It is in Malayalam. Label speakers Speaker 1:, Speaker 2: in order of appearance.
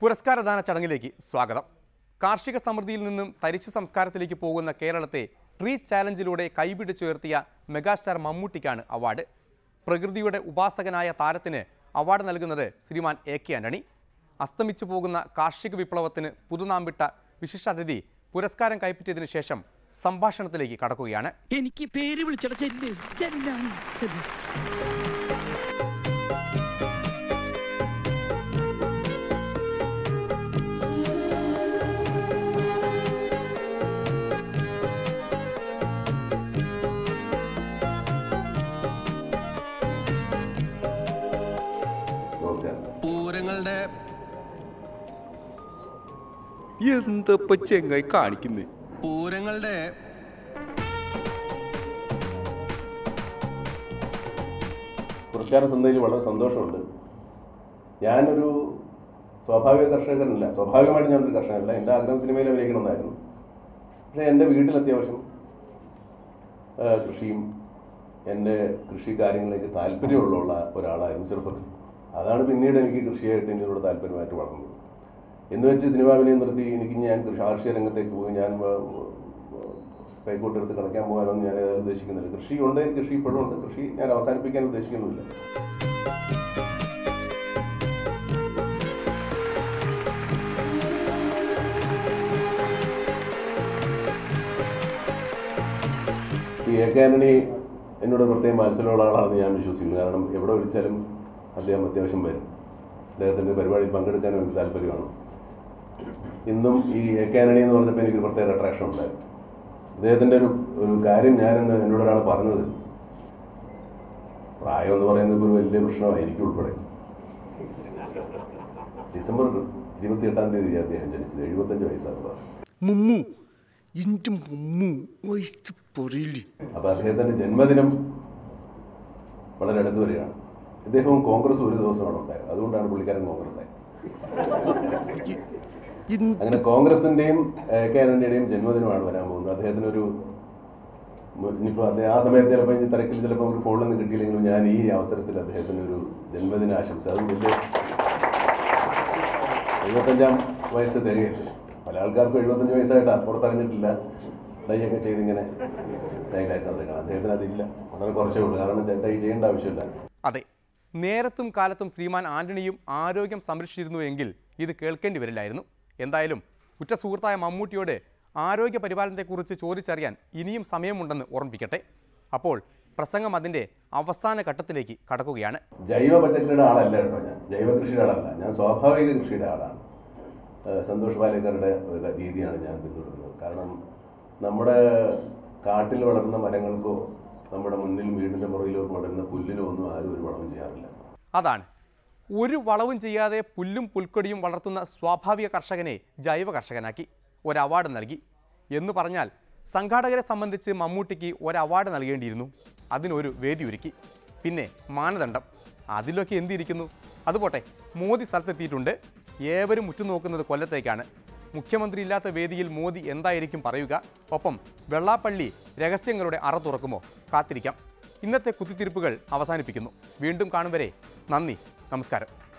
Speaker 1: പുരസ്കാരദാന ചടങ്ങിലേക്ക് സ്വാഗതം കാർഷിക സമൃദ്ധിയിൽ നിന്നും തരിശു സംസ്കാരത്തിലേക്ക് പോകുന്ന കേരളത്തെ ട്രീ ചാലഞ്ചിലൂടെ കൈപിടിച്ചുയർത്തിയ മെഗാസ്റ്റാർ മമ്മൂട്ടിക്കാണ് അവാർഡ് പ്രകൃതിയുടെ ഉപാസകനായ താരത്തിന് അവാർഡ് നൽകുന്നത് ശ്രീമാൻ എ കെ ആന്റണി അസ്തമിച്ചു പോകുന്ന കാർഷിക വിപ്ലവത്തിന് പുതുനാമ്പിട്ട വിശിഷ്ടാതിഥി പുരസ്കാരം കൈപ്പറ്റിയതിനു ശേഷം സംഭാഷണത്തിലേക്ക് കടക്കുകയാണ്
Speaker 2: എനിക്ക് പേര് വിളിച്ചട ചെല്ല് ചെല്ലാണ് ചെല്ല്
Speaker 3: നമസ്കാരം
Speaker 4: പൂരങ്ങളുടെ
Speaker 1: എന്തപ്പ ചെങ്ങായി കാണിക്കുന്നത്
Speaker 4: പൂരങ്ങളുടെ
Speaker 3: പുരസ്കാരം സ്വന്തയിൽ വളരെ സന്തോഷമുണ്ട് ഞാനൊരു സ്വാഭാവിക കർഷകനല്ല സ്വാഭാവികമായിട്ട് ഞാനൊരു കർഷകനല്ല എൻ്റെ ആഗ്രഹം സിനിമയിൽ അഭിനയിക്കണമെന്നായിരുന്നു പക്ഷേ എൻ്റെ വീട്ടിൽ അത്യാവശ്യം ആ, കൃഷിയും എൻ്റെ കൃഷി കാര്യങ്ങളിലേക്ക് താല്പര്യമുള്ള ഒരാളായിരുന്നു ചെറുപ്പത്തിൽ അതാണ് പിന്നീട് എനിക്ക് കൃഷിയായിട്ട് എന്നോട് താല്പര്യമായിട്ട് വളർന്നത് എന്ന് വെച്ച് സിനിമാഭിനയം നിർത്തി എനിക്ക് ഞാൻ കൃഷി കാർഷിക രംഗത്തേക്ക് പോയി ഞാൻ ആ, കൈക്കോട്ടെടുത്ത് കളിക്കാൻ പോകാനൊന്നും ഞാൻ ഏതായാലും ഉദ്ദേശിക്കുന്നില്ല കൃഷി ഉണ്ട് കൃഷി ഇപ്പോഴും ഉണ്ട് കൃഷി ഞാൻ അവസാനിപ്പിക്കാൻ ഉദ്ദേശിക്കുന്നുമില്ല ഈ എ കെ ആന്റണി എന്നോട് പ്രത്യേകം മത്സരമുള്ള ആളാണെന്ന് ഞാൻ വിശ്വസിക്കുന്നു കാരണം എവിടെ വിളിച്ചാലും അദ്ദേഹം അത്യാവശ്യം വരും അദ്ദേഹത്തിൻ്റെ പരിപാടിയിൽ പങ്കെടുക്കാനും എനിക്ക് താല്പര്യമാണ് ഇന്നും ഈ എ കെ ആന്റണി എന്ന് പറഞ്ഞപ്പോൾ എനിക്ക് പ്രത്യേക അട്രാക്ഷൻ ഉണ്ടായിരുന്നു അദ്ദേഹത്തിൻ്റെ ഒരു ഒരു കാര്യം ഞാനെന്ന് എന്നോട് ഒരാൾ പറഞ്ഞത് പ്രായം എന്ന് പറയുന്നത് ഇപ്പോൾ ഒരു വലിയ പ്രശ്നമാണ് എനിക്ക് ഉൾപ്പെടെ ഡിസംബർ ഇരുപത്തി എട്ടാം തീയതി അദ്ദേഹം ജനിച്ചത് എഴുപത്തഞ്ച് വയസ്സാണ്
Speaker 2: മുമ്മു ഇന്റെ മുമ്മു വയസ്സ് പൊറിയില്ലേ
Speaker 3: അപ്പോൾ അദ്ദേഹത്തിൻ്റെ ജന്മദിനം വളരെ അടുത്ത് വരികയാണ് ഇദ്ദേഹവും കോൺഗ്രസ് ഒരു ദിവസമാണ് ഉണ്ടായത് അതുകൊണ്ടാണ് പുള്ളിക്കാരൻ കോൺഗ്രസ് ആയത് അങ്ങനെ കോൺഗ്രസിന്റെയും കേരളന്റെയും ജന്മദിനമാണ് വരാൻ പോകുന്നത് അദ്ദേഹത്തിനൊരു ഇനിയിപ്പോൾ അദ്ദേഹം ആ സമയത്ത് ചിലപ്പോൾ ഈ തിരക്കിൽ ചിലപ്പോൾ ഒരു ഫോണിലൊന്നും കിട്ടിയില്ലെങ്കിലും ഞാൻ ഈ അവസരത്തിൽ അദ്ദേഹത്തിന് ഒരു ജന്മദിന ആശംസ അത് വലിയ എഴുപത്തഞ്ചാം വയസ്സ് തികയല്ലേ പല ആൾക്കാർക്കും എഴുപത്തഞ്ച് വയസ്സായിട്ട് പുറത്തറിഞ്ഞിട്ടില്ല ഡൈയൊക്കെ ചെയ്തിങ്ങനെ സ്റ്റൈലായിട്ട് നടക്കണം അദ്ദേഹത്തിന് അതില്ല വളരെ കുറച്ചേ ഉള്ളൂ കാരണം ഡൈ ചെയ്യേണ്ട ആവശ്യമില്ല
Speaker 1: അതെ നേരത്തും കാലത്തും ശ്രീമാൻ ആന്റണിയും ആരോഗ്യം സംരക്ഷിച്ചിരുന്നുവെങ്കിൽ ഇത് കേൾക്കേണ്ടി വരില്ലായിരുന്നു എന്തായാലും ഉറ്റ സുഹൃത്തായ മമ്മൂട്ടിയോട് ആരോഗ്യ പരിപാലനത്തെക്കുറിച്ച് ചോദിച്ചറിയാൻ ഇനിയും സമയമുണ്ടെന്ന് ഓർമ്മിപ്പിക്കട്ടെ അപ്പോൾ പ്രസംഗം അതിൻ്റെ അവസാന ഘട്ടത്തിലേക്ക് കടക്കുകയാണ്
Speaker 3: ജൈവ പച്ചക്കറിയുടെ ആളല്ല കേട്ടോ ഞാൻ ജൈവ കൃഷിയുടെ ആളല്ല ഞാൻ സ്വാഭാവിക കൃഷിയുടെ ആളാണ് ഏഹ് സന്തോഷ് പാലേക്കറുടെ ഒരു രീതിയാണ് ഞാൻ പിന്തുടരുന്നത് കാരണം നമ്മുടെ കാട്ടിൽ വളർന്ന മരങ്ങൾക്കോ നമ്മുടെ മുന്നിൽ വീടിൻ്റെ പുറകിലോ ഒക്കെ വളരുന്ന പുല്ലിനോ ഒന്നും ആരും ഒരു വളവും ചെയ്യാറില്ല
Speaker 1: അതാണ് ഒരു വളവും ചെയ്യാതെ പുല്ലും പുൽക്കൊടിയും വളർത്തുന്ന സ്വാഭാവിക കർഷകനെ ജൈവ കർഷകനാക്കി ഒരു അവാർഡ് നൽകി എന്ന് പറഞ്ഞാൽ സംഘാടകരെ സംബന്ധിച്ച് മമ്മൂട്ടിക്ക് ഒരു അവാർഡ് നൽകേണ്ടിയിരുന്നു അതിനൊരു വേദി ഒരുക്കി പിന്നെ മാനദണ്ഡം അതിലൊക്കെ എന്തിരിക്കുന്നു അതുപോട്ടെ മോദി സ്ഥലത്തെത്തിയിട്ടുണ്ട് ഏവരും ഉറ്റുനോക്കുന്നത് കൊല്ലത്തേക്കാണ് മുഖ്യമന്ത്രി ഇല്ലാത്ത വേദിയിൽ മോദി എന്തായിരിക്കും പറയുക ഒപ്പം വെള്ളാപ്പള്ളി രഹസ്യങ്ങളുടെ അറ തുറക്കുമോ കാത്തിരിക്കാം ഇന്നത്തെ കുത്തിത്തിരിപ്പുകൾ അവസാനിപ്പിക്കുന്നു വീണ്ടും കാണും വരെ നന്ദി നമസ്കാരം